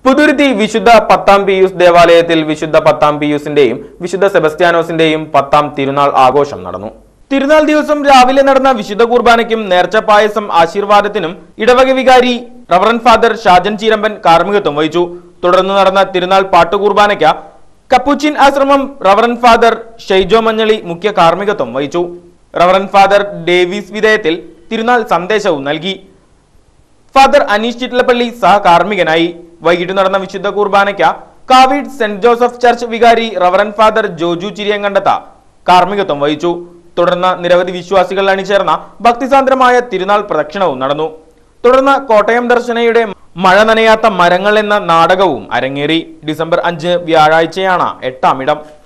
പുതുരുത്തി വിശുദ്ധ പത്താം പിയൂസ് ദേവാലയത്തിൽ വിശുദ്ധ പത്താം പിയൂസിന്റെയും വിശുദ്ധ സെബസ്ത്യാനോസിന്റെയും പത്താം തിരുനാൾ ആഘോഷം നടന്നു തിരുനാൾ ദിവസം രാവിലെ നടന്ന വിശുദ്ധ കുർബാനയ്ക്കും നേർച്ച പായസം ആശീർവാദത്തിനും ഇടവക വികാരി റവറൻ ഫാദർ ഷാജൻ ചീരമ്പൻ കാർമ്മികത്വം വഹിച്ചു തുടർന്ന് നടന്ന തിരുനാൾ പാട്ടുകുർബാനയ്ക്ക് കപ്പുച്ചിൻ ആശ്രമം റവറൻ ഫാദർ ഷെയ്ജോ മഞ്ഞളി മുഖ്യ കാർമ്മികത്വം വഹിച്ചു റവറൻ ഫാദർ ഡേവിസ് വിധേയത്തിൽ തിരുനാൾ സന്ദേശവും നൽകി ഫാദർ അനീഷ് ചിറ്റലപ്പള്ളി സഹകാർമ്മികനായി വൈകിട്ട് നടന്ന വിശുദ്ധ കുർബാനയ്ക്ക് കാവീഡ് സെന്റ് ജോസഫ് ചർച്ച് വികാരി റവറൻ ഫാദർ ജോജു ചിരിയങ്കണ്ടത്ത കാർമ്മികത്വം വഹിച്ചു തുടർന്ന് നിരവധി വിശ്വാസികൾ അണിചേർന്ന ഭക്തിസാന്ദ്രമായ തിരുനാൾ പ്രദക്ഷിണവും നടന്നു തുടർന്ന് കോട്ടയം ദർശനയുടെ മഴ നനയാത്ത മരങ്ങൾ എന്ന നാടകവും അരങ്ങേറി ഡിസംബർ അഞ്ച് വ്യാഴാഴ്ചയാണ് എട്ടാം ഇടം